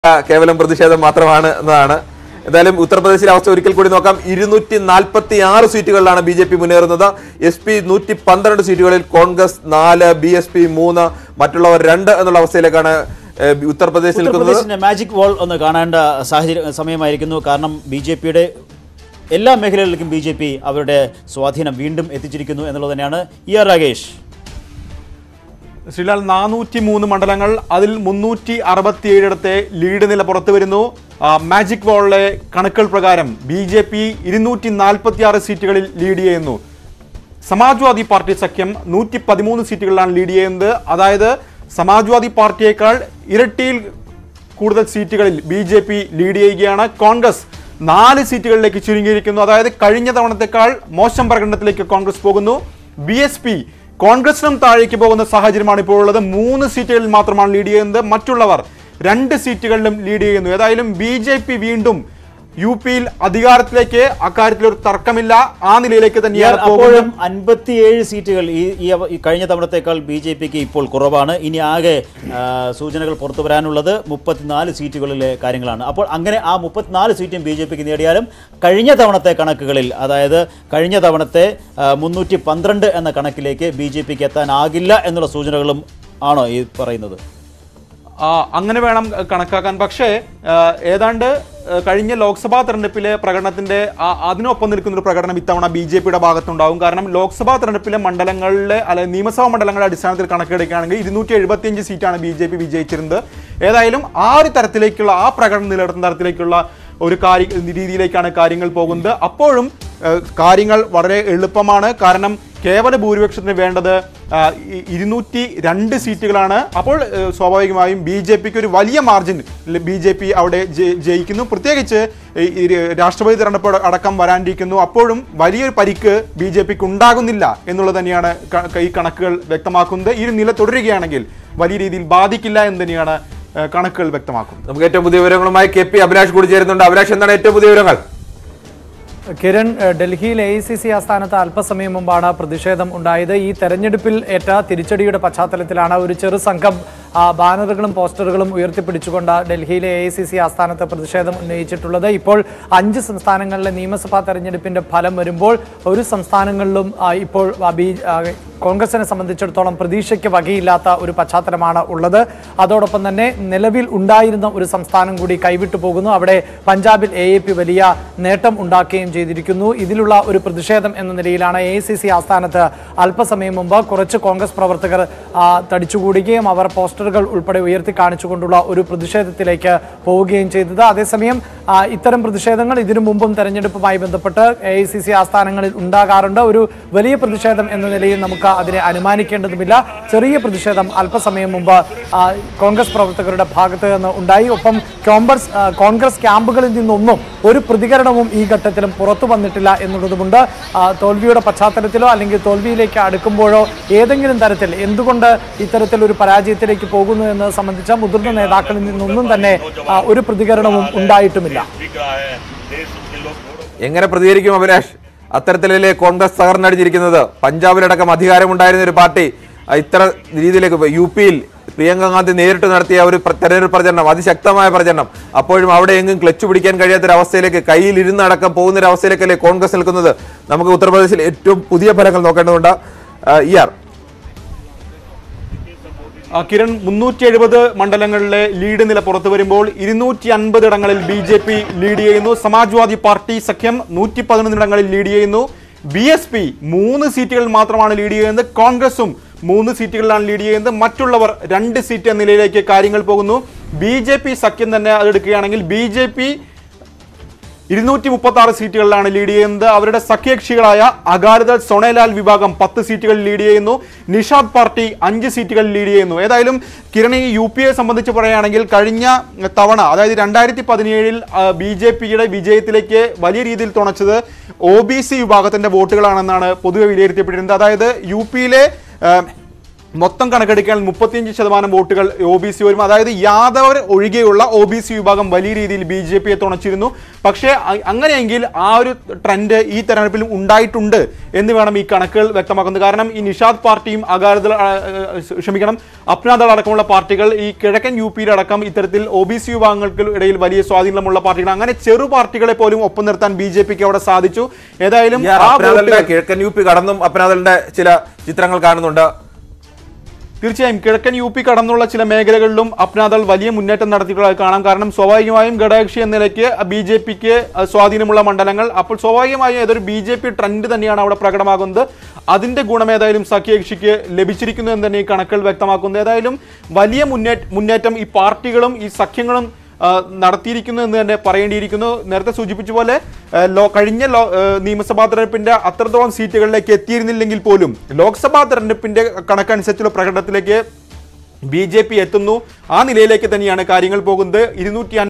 കേവലം പ്രതിഷേധം മാത്രമാണ് എന്നതാണ് എന്തായാലും ഉത്തർപ്രദേശിലെ അവസ്ഥ ഒരിക്കൽ കൂടി നോക്കാം ഇരുന്നൂറ്റി നാൽപ്പത്തി ആറ് സീറ്റുകളിലാണ് ബി ജെ പി മുന്നേറുന്നത് എസ് പി നൂറ്റി പന്ത്രണ്ട് സീറ്റുകളിൽ കോൺഗ്രസ് നാല് ബി എസ് പി മൂന്ന് മറ്റുള്ളവർ രണ്ട് എന്നുള്ള അവസ്ഥയിലേക്കാണ് ഏഹ്, ഉത്തർപ്രദേശിൽ നിൽക്കുന്നത് ഉത്തർപ്രദേശിന്റെ മാജിക് വാൾ ഒന്ന് കാണേണ്ട സാഹചര്യം സമയമായിരിക്കുന്നു കാരണം ബി ജെ പിയുടെ എല്ലാ മേഖലകളിലേക്കും ബി ജെ പി അവരുടെ സ്വാധീനം വീണ്ടും എത്തിച്ചിരിക്കുന്നു എന്നുള്ളത് തന്നെയാണ് ഇ ആർ രാഗേഷ് ശ്രീലാൽ നാനൂറ്റി മൂന്ന് മണ്ഡലങ്ങൾ അതിൽ മുന്നൂറ്റി അറുപത്തിയേഴിടത്തെ ലീഡ് നില പുറത്തു വരുന്നു ആ, മാജിക് വാളിലെ കണക്കുകൾ പ്രകാരം ബി ജെ പി ഇരുന്നൂറ്റി നാൽപ്പത്തി ആറ് സീറ്റുകളിൽ ലീഡ് ചെയ്യുന്നു സമാജ്വാദി പാർട്ടി സഖ്യം നൂറ്റി പതിമൂന്ന് സീറ്റുകളിലാണ് ലീഡ് ചെയ്യുന്നത് അതായത് സമാജ്വാദി പാർട്ടിയേക്കാൾ ഇരട്ടിയിൽ കൂടുതൽ സീറ്റുകളിൽ ബി ജെ പി ലീഡ് ചെയ്യുകയാണ് കോൺഗ്രസ് നാല് സീറ്റുകളിലേക്ക് ചുരുങ്ങിയിരിക്കുന്നു അതായത് കഴിഞ്ഞ തവണത്തെക്കാൾ മോശം പ്രകടനത്തിലേക്ക് കോൺഗ്രസ് പോകുന്നു ബി എസ് പി കോൺഗ്രസിനും താഴേക്ക് പോകുന്ന സാഹചര്യമാണ് ഇപ്പോൾ ഉള്ളത് മൂന്ന് സീറ്റുകളിൽ മാത്രമാണ് ലീഡ് ചെയ്യുന്നത് മറ്റുള്ളവർ രണ്ട് സീറ്റുകളിലും ലീഡ് ചെയ്യുന്നു ഏതായാലും ബി ജെ പി വീണ്ടും യു പിയിൽ അധികാരത്തിലേക്ക് അക്കാര്യത്തിൽ ഒരു തർക്കമില്ല ആ നിലയിലേക്ക് തന്നെയാണ് പോകുന്നത് അപ്പോഴും അൻപത്തിയേഴ് സീറ്റുകൾ ഈ ഈ അവ- ഈ കഴിഞ്ഞ തവണത്തേക്കാൾ ബി ജെ പിക്ക് ഇപ്പോൾ കുറവാണ് ഇനി ആകെ ആ, സൂചനകൾ പുറത്തു വരാനുള്ളത് മുപ്പത്തിനാല് സീറ്റുകളിലെ കാര്യങ്ങളാണ് അപ്പോൾ അങ്ങനെ ആ മുപ്പത്തിനാല് സീറ്റും ബി ജെ പിക്ക് നേടിയാലും കഴിഞ്ഞ തവണത്തെ കണക്കുകളിൽ അതായത് കഴിഞ്ഞ തവണത്തെ മുന്നൂറ്റി പന്ത്രണ്ട് എന്ന കണക്കിലേക്ക് ബി ജെ പിക്ക് എത്താനാകില്ല എന്നുള്ള സൂചനകളും ആണോ ഈ പറയുന്നത് ആ, അങ്ങനെ വേണം അഹ്, കണക്കാക്കാൻ പക്ഷേ ആ, ഏതാണ്ട് ആ, കഴിഞ്ഞ ലോക്സഭാ തെരഞ്ഞെടുപ്പിലെ പ്രകടനത്തിന്റെ ആ- അതിനൊപ്പം നിൽക്കുന്ന ഒരു പ്രകടനം ഇത്തവണ ബി ജെ പിയുടെ ഭാഗത്തുണ്ടാവും കാരണം ലോക്സഭാ തെരഞ്ഞെടുപ്പിലെ മണ്ഡലങ്ങളിലെ അല്ലെ നിയമസഭാ മണ്ഡലങ്ങളുടെ അടിസ്ഥാനത്തിൽ കണക്കെടുക്കുകയാണെങ്കിൽ ഇരുന്നൂറ്റി എഴുപത്തിയഞ്ച് സീറ്റാണ് ബി ജെ പി വിജയിച്ചിരുന്നത് ഏതായാലും ആ ഒരു തരത്തിലേക്കുള്ള ആ പ്രകടനം നിലനിർത്തുന്ന തരത്തിലേക്കുള്ള ഒരു കാര്യ രീതിയിലേക്കാണ് കാര്യങ്ങൾ പോകുന്നത് അപ്പോഴും ഏഹ്, കാര്യങ്ങൾ വളരെ എളുപ്പമാണ് കാരണം കേവല ഭൂരിപക്ഷത്തിന് വേണ്ടത് ഇരുന്നൂറ്റി രണ്ട് സീറ്റുകളാണ് അപ്പോൾ ഏഹ്, സ്വാഭാവികമായും ബി ജെ പിക്ക് ഒരു വലിയ മാർജിൻ ബി ജെ പി അവിടെ ജയി- ജയിക്കുന്നു പ്രത്യേകിച്ച് ഈ ഈ രാഷ്ട്രപതി തെരഞ്ഞെടുപ്പ് അടക്കം വരാനിരിക്കുന്നു അപ്പോഴും വലിയൊരു പരിക്ക് ബി ജെ പിക്ക് ഉണ്ടാകുന്നില്ല എന്നുള്ളത് തന്നെയാണ് ക- ഈ കണക്കുകൾ വ്യക്തമാക്കുന്നത് ഈ ഒരു നില തുടരുകയാണെങ്കിൽ വലിയ രീതിയിൽ ബാധിക്കില്ല എന്ന് തന്നെയാണ് ഏഹ്, കണക്കുകൾ വ്യക്തമാക്കുന്നത് നമുക്ക് ഏറ്റവും പുതിയ വിവരങ്ങളുമായി കെ പി അഭിലാഷ് കൂടി ചേരുന്നുണ്ട് അഭിലാഷ് എന്താണ് ഏറ്റവും പുതിയ വിവരങ്ങൾ കിരൺ ഏഹ്, ഡൽഹിയിൽ എ ഐ സി സി ആസ്ഥാനത്ത് അല്പസമയം മുമ്പാണ് പ്രതിഷേധം ഉണ്ടായത് ഈ തെരഞ്ഞെടുപ്പിൽ ഏറ്റ തിരിച്ചടിയുടെ പശ്ചാത്തലത്തിലാണ് ഒരു ചെറു സംഘം ആ, ബാനറുകളും പോസ്റ്ററുകളും ഉയർത്തിപ്പിടിച്ചുകൊണ്ട് ഡൽഹിയിലെ എ ഐ സി സി ആസ്ഥാനത്ത് പ്രതിഷേധം ഉന്നയിച്ചിട്ടുള്ളത് ഇപ്പോൾ അഞ്ച് സംസ്ഥാനങ്ങളിലെ നിയമസഭാ തെരഞ്ഞെടുപ്പിന്റെ ഫലം വരുമ്പോൾ ഒരു സംസ്ഥാനങ്ങളിലും ആ, ഇപ്പോൾ ആ, ബി ആ, കോൺഗ്രസിനെ സംബന്ധിച്ചിടത്തോളം പ്രതീക്ഷയ്ക്ക് വകയില്ലാത്ത ഒരു പശ്ചാത്തലമാണ് ഉള്ളത് അതോടൊപ്പം തന്നെ നിലവിൽ ഉണ്ടായിരുന്ന ഒരു സംസ്ഥാനം കൂടി കൈവിട്ടു പോകുന്നു അവിടെ പഞ്ചാബിൽ എ എ പി വലിയ നേട്ടം ഉണ്ടാക്കുകയും ചെയ്തിരിക്കുന്നു ഇതിലുള്ള ഒരു പ്രതിഷേധം എന്ന നിലയിലാണ് എ ഐ സി സി ആസ്ഥാനത്ത് അല്പസമയം മുമ്പ് കുറച്ച് കോൺഗ്രസ് പ്രവർത്തകർ ആ, തടിച്ചുകൂടുകയും അവർ പോസ്റ്ററുകൾ ഉൾപ്പെടെ ഉയർത്തി കാണിച്ചുകൊണ്ടുള്ള ഒരു പ്രതിഷേധത്തിലേക്ക് പോവുകയും ചെയ്തത് അതേസമയം ആ, ഇത്തരം പ്രതിഷേധങ്ങൾ ഇതിനു മുമ്പും തെരഞ്ഞെടുപ്പുമായി ബന്ധപ്പെട്ട് എ ഐ സി സി ആസ്ഥാനങ്ങളിൽ ഉണ്ടാകാറുണ്ട് ഒരു വലിയ പ്രതിഷേധം എന്ന നിലയിൽ നമുക്ക് അതിനെ അനുമാനിക്കേണ്ടതുമില്ല ചെറിയ പ്രതിഷേധം അല്പസമയം മുമ്പ് ആ, കോൺഗ്രസ് പ്രവർത്തകരുടെ ഭാഗത്ത് നിന്ന് ഉണ്ടായി ഒപ്പം കോൺഗ്രസ് ആ, കോൺഗ്രസ് ക്യാമ്പുകളിൽ നിന്നൊന്നും ഒരു പ്രതികരണവും ഈ ഘട്ടത്തിലും പുറത്തു വന്നിട്ടില്ല എന്നുള്ളതുമുണ്ട് ആ, തോൽവിയുടെ പശ്ചാത്തലത്തിലോ അല്ലെങ്കിൽ തോൽവിയിലേക്ക് അടുക്കുമ്പോഴോ ഏതെങ്കിലും തരത്തിൽ എന്തുകൊണ്ട് ഇത്തരത്തിൽ ഒരു പരാജയത്തിലേക്ക് പോകുന്നു എന്നത് സംബന്ധിച്ച മുതിർന്ന നേതാക്കളിൽ നിന്നൊന്നും തന്നെ ആ, ഒരു പ്രതികരണവും ഉണ്ടായിട്ടുമില്ല എങ്ങനെ പ്രതികരിക്കും അഭിലാഷ് അത്തരത്തിലല്ലേ കോൺഗ്രസ് തകർന്നടിഞ്ഞിരിക്കുന്നത് പഞ്ചാബിലടക്കം അധികാരമുണ്ടായിരുന്ന ഒരു പാർട്ടി ആ, ഇത്ര രീതിയിലേക്ക് പോയി. യു പിയിൽ പ്രിയങ്ക ഗാന്ധി നേരിട്ട് നടത്തിയ ഒരു പ്ര- തെരഞ്ഞെടുപ്പ് പ്രചരണം അതിശക്തമായ പ്രചരണം അപ്പോഴും അവിടെ എങ്ങും ക്ലച്ച് പിടിക്കാൻ കഴിയാത്തൊരവസ്ഥയിലേക്ക് കയ്യിൽ ഇരുന്ന് അടക്കം പോകുന്ന ഒരു അവസ്ഥയിലേക്കല്ലേ കോൺഗ്രസ് നിൽക്കുന്നത് നമുക്ക് ഉത്തർപ്രദേശിൽ ഏറ്റവും പുതിയ ഫലങ്ങൾ നോക്കേണ്ടതുണ്ട് ആ, ഇ ആർ ആ, കിരൺ മുന്നൂറ്റി എഴുപത് മണ്ഡലങ്ങളിലെ ലീഡ് നില പുറത്തു വരുമ്പോൾ ഇരുന്നൂറ്റി അൻപത് ഇടങ്ങളിൽ ബി ജെ പി ലീഡ് ചെയ്യുന്നു സമാജ്വാദി പാർട്ടി സഖ്യം നൂറ്റി പതിനൊന്ന് ഇടങ്ങളിൽ ലീഡ് ചെയ്യുന്നു ബി എസ് പി മൂന്ന് സീറ്റുകളിൽ മാത്രമാണ് ലീഡ് ചെയ്യുന്നത് കോൺഗ്രസും മൂന്ന് സീറ്റുകളിലാണ് ലീഡ് ചെയ്യുന്നത് മറ്റുള്ളവർ രണ്ട് സീറ്റ് എന്ന നിലയിലേക്ക് കാര്യങ്ങൾ പോകുന്നു ബി ജെ പി സഖ്യം തന്നെ അതെടുക്കുകയാണെങ്കിൽ ബി ജെ പി ഇരുന്നൂറ്റി മുപ്പത്തി ആറ് സീറ്റുകളിലാണ് ലീഡ് ചെയ്യുന്നത് അവരുടെ സഖ്യകക്ഷികളായ അകാലിദൾ സൊണേലാൽ വിഭാഗം പത്ത് സീറ്റുകൾ ലീഡ് ചെയ്യുന്നു നിഷാദ് പാർട്ടി അഞ്ച് സീറ്റുകൾ ലീഡ് ചെയ്യുന്നു ഏതായാലും കിരണി യു പി എ സംബന്ധിച്ച് പറയുകയാണെങ്കിൽ കഴിഞ്ഞ തവണ അതായത് രണ്ടായിരത്തി പതിനേഴിൽ ബി ജെ പിയുടെ വിജയത്തിലേക്ക് വലിയ രീതിയിൽ തുണച്ചത് ഒ ബി സി വിഭാഗത്തിന്റെ വോട്ടുകളാണെന്നാണ് പൊതുവെ വിലയിരുത്തപ്പെട്ടിരുന്നത് അതായത് യു പിയിലെ മൊത്തം കണക്കെടുക്കുകയാണെങ്കിൽ മുപ്പത്തിയഞ്ച് ശതമാനം വോട്ടുകൾ ഒ ബി സി വരും അതായത് യാദവർ ഒഴികെയുള്ള ഒ ബി സി വിഭാഗം വലിയ രീതിയിൽ ബി ജെ പിയെ തുണച്ചിരുന്നു പക്ഷേ അ- അങ്ങനെയെങ്കിൽ ആ ഒരു ട്രെൻഡ് ഈ തെരഞ്ഞെടുപ്പിലും ഉണ്ടായിട്ടുണ്ട് എന്ന് വേണം ഈ കണക്കുകൾ വ്യക്തമാക്കുന്നത് കാരണം ഈ നിഷാദ് പാർട്ടിയും അകാലിദൾ ആ, ആ, ക്ഷമിക്കണം അപ്നാദൾ അടക്കമുള്ള പാർട്ടികൾ ഈ കിഴക്കൻ യു പിയിലടക്കം ഇത്തരത്തിൽ ഒ ബി സി വിഭാഗങ്ങൾക്ക് ഇടയിൽ വലിയ സ്വാധീനമുള്ള പാർട്ടികൾ അങ്ങനെ ചെറു പാർട്ടികളെ പോലും ഒപ്പം നിർത്താൻ ബി ജെ പിക്ക് അവിടെ സാധിച്ചു ഏതായാലും ഞാൻ ആ അപ്നാദലിന്റെ വോട്ടുകൾ കിഴക്കൻ യു പി കടന്നും അപ്നാദലിന്റെ ചില ചിത്രങ്ങൾ കാണുന്നുണ്ട് തീർച്ചയായും കിഴക്കൻ യു പി കടന്നുള്ള ചില മേഖലകളിലും അപ്നാദൾ വലിയ മുന്നേറ്റം നടത്തിയിട്ടുള്ളത് കാണാം കാരണം സ്വാഭാവികമായും ഘടകകക്ഷി എന്ന നിലയ്ക്ക് ബി ജെ പിക്ക് സ്വാധീനമുള്ള മണ്ഡലങ്ങൾ അപ്പോൾ സ്വാഭാവികമായും ഏതൊരു ബി ജെ പി ട്രെൻഡ് തന്നെയാണ് അവിടെ പ്രകടമാകുന്നത് അതിന്റെ ഗുണം ഏതായാലും സഖ്യകക്ഷിക്ക് ലഭിച്ചിരിക്കുന്നു എന്ന് തന്നെ ഈ കണക്കുകൾ വ്യക്തമാക്കുന്നു ഏതായാലും വലിയ മുന്നേ മുന്നേറ്റം ഈ പാർട്ടികളും ഈ സഖ്യങ്ങളും ആ, നടത്തിയിരിക്കുന്നു എന്ന് തന്നെ പറയേണ്ടിയിരിക്കുന്നു നേരത്തെ സൂചിപ്പിച്ച പോലെ ആ, ലോ കഴിഞ്ഞ ലോ ആ, നിയമസഭാ തെരഞ്ഞെടുപ്പിന്റെ അത്രത്തോളം സീറ്റുകളിലേക്ക് എത്തിയിരുന്നില്ലെങ്കിൽ പോലും ലോക്സഭാ തെരഞ്ഞെടുപ്പിന്റെ കണക്കനുസരിച്ചുള്ള പ്രകടനത്തിലേക്ക് ബി ജെ പി എത്തുന്നു ആ നിലയിലേക്ക് തന്നെയാണ് കാര്യങ്ങൾ പോകുന്നത് ഇരുന്നൂറ്റി